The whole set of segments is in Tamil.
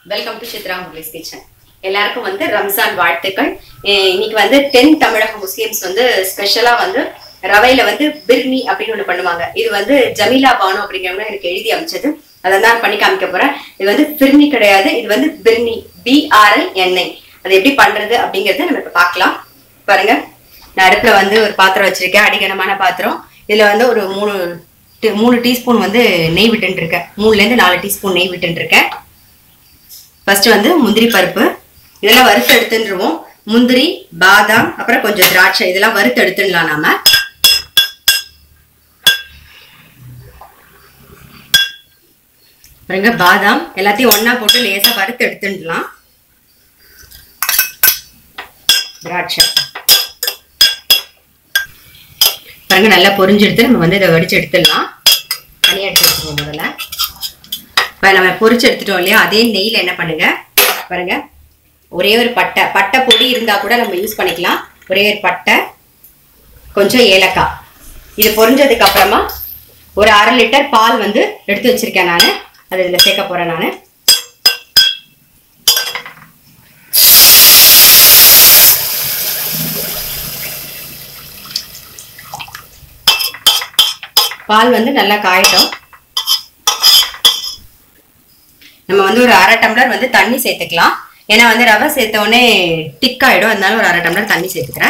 welcome to Chitra Murali's kitchen எல்லாருக்கும் வந்து ரம்ஜான் வாழ்த்துக்கள் அஹ் இன்னைக்கு வந்து தென் தமிழக முஸ்லிம்ஸ் வந்து ஸ்பெஷலா வந்து ரவையில வந்து பிர்னி அப்படின்னு ஒண்ணு பண்ணுவாங்க இது வந்து ஜமீலா பானு அப்படிங்கிறவங்க எனக்கு எழுதி அமைச்சது அதை தான் பண்ணி காமிக்க போறேன் இது வந்து பிர்னி கிடையாது இது வந்து பிர்னி பிஆர்எல் எண்ணெய் அது எப்படி பண்றது அப்படிங்கறத நம்ம இப்ப பார்க்கலாம் பாருங்க நான் அடுப்புல வந்து ஒரு பாத்திரம் வச்சிருக்கேன் அடிகனமான பாத்திரம் இதுல வந்து ஒரு மூணு டி- மூணு டீஸ்பூன் வந்து நெய் விட்டுட்டு இருக்கேன் மூணுல இருந்து நாலு டீஸ்பூன் நெய் விட்டுட்டு இருக்கேன் ஃபர்ஸ்ட் வந்து முந்திரி பருப்பு இதெல்லாம் வறுத்து எடுத்துருவோம் முந்திரி பாதாம் அப்புறம் கொஞ்சம் திராட்சை இதெல்லாம் வறுத்து எடுத்துடலாம் நாம பாருங்க பாதாம் எல்லாத்தையும் ஒண்ணா போட்டு லேசா வறுத்து எடுத்துடலாம் திராட்சை பாருங்க நல்லா பொரிஞ்செடுத்து நம்ம வந்து இதை வடிச்சு எடுத்துடலாம் தனியாக எடுத்து வச்சுருவோம் முதல்ல இப்போ நம்ம பொரிச்சு எடுத்துட்டோம் இல்லையா அதே நெய்யில் என்ன பண்ணுங்க பாருங்க ஒரே ஒரு பட்டை பட்டை பொடி இருந்தால் கூட நம்ம யூஸ் பண்ணிக்கலாம் ஒரே ஒரு பட்டை கொஞ்சம் ஏலக்காய் இது பொரிஞ்சதுக்கு அப்புறமா ஒரு அரை லிட்டர் பால் வந்து எடுத்து வச்சிருக்கேன் நான் அது இதில் சேர்க்க போகிறேன் நான் பால் வந்து நல்லா காயட்டும் நம்ம வந்து ஒரு அரை டம்ளர் வந்து தண்ணி சேர்த்துக்கலாம் ஏன்னா வந்து ரவை சேர்த்த உடனே திக் ஆயிடும் அதனால ஒரு அரை டம்ளர் தண்ணி சேர்த்துக்கிறேன்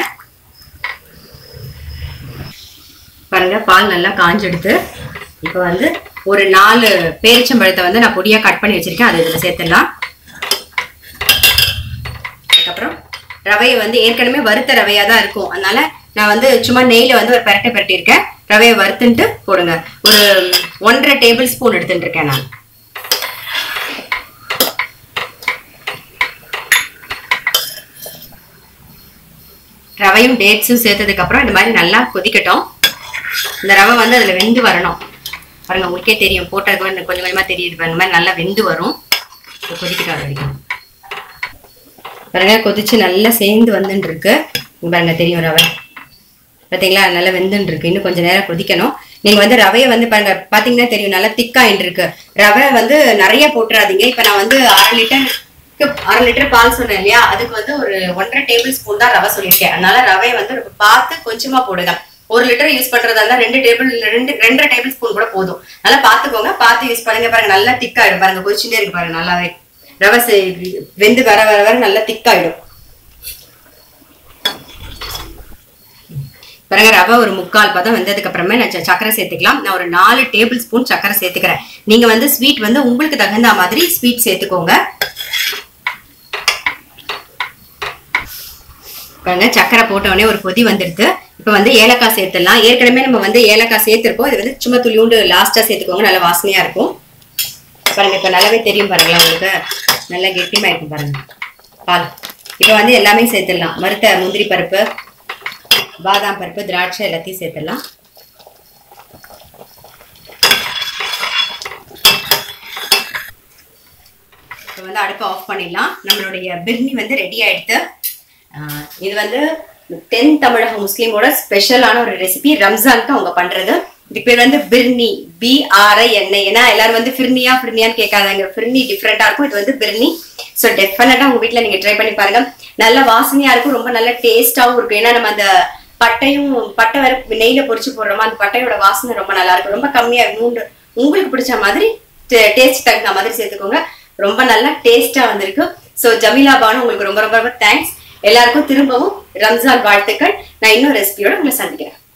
பாருங்க பால் நல்லா காஞ்செடுத்து இப்போ வந்து ஒரு நாலு பேரிச்சம்பழத்தை வந்து நான் பொடியாக கட் பண்ணி வச்சிருக்கேன் அதை இதில் சேர்த்துடலாம் அதுக்கப்புறம் ரவையை வந்து ஏற்கனவே வறுத்த ரவையா தான் இருக்கும் அதனால நான் வந்து சும்மா நெய்ல வந்து ஒரு பரட்டை பரட்டியிருக்கேன் ரவையை வறுத்துன்ட்டு போடுங்க ஒரு ஒன்றரை டேபிள் ஸ்பூன் எடுத்துட்டு இருக்கேன் நான் ரவையும் டேட்ஸும் சேர்த்ததுக்கு அப்புறம் இந்த மாதிரி நல்லா கொதிக்கட்டும் இந்த ரவை வந்து அதுல வெந்து வரணும் பாருங்க உங்களுக்கே தெரியும் போட்டது வந்து கொஞ்சம் கொஞ்சமா தெரியுது பாருங்க இந்த மாதிரி நல்லா வெந்து வரும் இது கொதிக்கட்டும் அது வரைக்கும் பாருங்க கொதிச்சு நல்லா சேர்ந்து வந்துட்டு இருக்கு இங்க பாருங்க தெரியும் ரவை பார்த்தீங்களா நல்லா வெந்துன்னு இருக்கு இன்னும் கொஞ்சம் நேரம் கொதிக்கணும் நீங்க வந்து ரவையை வந்து பாருங்க பாத்தீங்கன்னா தெரியும் நல்லா திக்காயின்னு இருக்கு ரவை வந்து நிறைய போட்டுறாதீங்க இப்ப நான் வந்து அரை லிட்டருக்கு அரை லிட்டர் பால் சொன்னேன் இல்லையா அதுக்கு வந்து ஒரு ஒன்றரை டேபிள் ஸ்பூன் தான் ரவை சொல்லியிருக்கேன் அதனால ரவையை வந்து ரொம்ப பார்த்து கொஞ்சமா போடுங்க ஒரு லிட்டர் யூஸ் பண்றதா இருந்தா ரெண்டு டேபிள் ரெண்டு ரெண்டரை டேபிள் ஸ்பூன் கூட போதும் நல்லா பாத்துக்கோங்க பார்த்து யூஸ் பண்ணுங்க பாருங்க நல்லா திக்காயிடும் பாருங்க கொதிச்சுட்டே இருக்கு பாருங்க நல்லாவே ரவை செ- வெந்து வர வர வர நல்லா திக்காயிடும் பிறகு ரவை ஒரு முக்கால் பதம் வெந்ததுக்கு அப்புறமே நான் ச- சர்க்கரை சேர்த்துக்கலாம் நான் ஒரு நாலு டேபிள் ஸ்பூன் சர்க்கரை சேர்த்துக்கிறேன் நீங்க வந்து ஸ்வீட் வந்து உங்களுக்கு தகுந்த மாதிரி ஸ்வீட் சேர்த்துக்கோங்க பாருங்க சர்க்கரை போட்ட உடனே ஒரு கொதி வந்துடுது இப்போ வந்து ஏலக்காய் சேர்த்துடலாம் ஏற்கனவே நம்ம வந்து ஏலக்காய் சேர்த்துருக்கோம் இது வந்து சும்மா துளியூண்டு லாஸ்டா சேர்த்துக்கோங்க நல்லா வாசனையா இருக்கும் பாருங்க இப்போ நல்லாவே தெரியும் பாருங்களேன் உங்களுக்கு நல்லா கெட்டிமா இருக்கும் பாருங்க பால் இப்போ வந்து எல்லாமே சேர்த்துடலாம் மறுத்த முந்திரி பருப்பு பாதாம் பருப்பு திராட்சை எல்லாத்தையும் சேர்த்துடலாம் இப்போ வந்து அடுப்பை ஆஃப் பண்ணிடலாம் நம்மளுடைய பிர்னி வந்து ரெடி ஆயிடுத்து ஆஹ் இது வந்து தென் தமிழக முஸ்லீமோட ஸ்பெஷலான ஒரு ரெசிபி ரம்ஜானுக்கு அவங்க பண்றது இது பேர் வந்து பிர்னி பி ஆர் ஐ எண்ணெய் ஏன்னா எல்லாரும் வந்து ஃபிர்னியா ஃபிர்னியான்னு கேட்காதாங்க ஃபிர்னி டிஃப்ரெண்டா இருக்கும் இது வந்து பிர்னி ஸோ டெஃபினட்டா உங்க வீட்ல நீங்க ட்ரை பண்ணி பாருங்க நல்ல வாசனையா இருக்கும் ரொம்ப நல்ல டேஸ்டாவும் இருக்கும் ஏன்னா நம்ம அந்த பட்டையும் பட்டை வேற நெய்ல பொரிச்சு போடுறோமா அந்த பட்டையோட வாசனை ரொம்ப நல்லா இருக்கும் ரொம்ப கம்மியா மூன்று உங்களுக்கு பிடிச்ச மாதிரி டேஸ்ட் தகுந்த மாதிரி சேர்த்துக்கோங்க ரொம்ப நல்லா டேஸ்டா வந்திருக்கு ஸோ ஜமீலா பானு உங்களுக்கு ரொம்ப ரொம்ப ரொம்ப தேங்க்ஸ் எல்லாருக்கும் திரும்பவும் ரம்ஜான் வாழ்த்துக்கள் நான் இன்னும் ரெசிபியோட உங்களை சந்திக்கிறேன்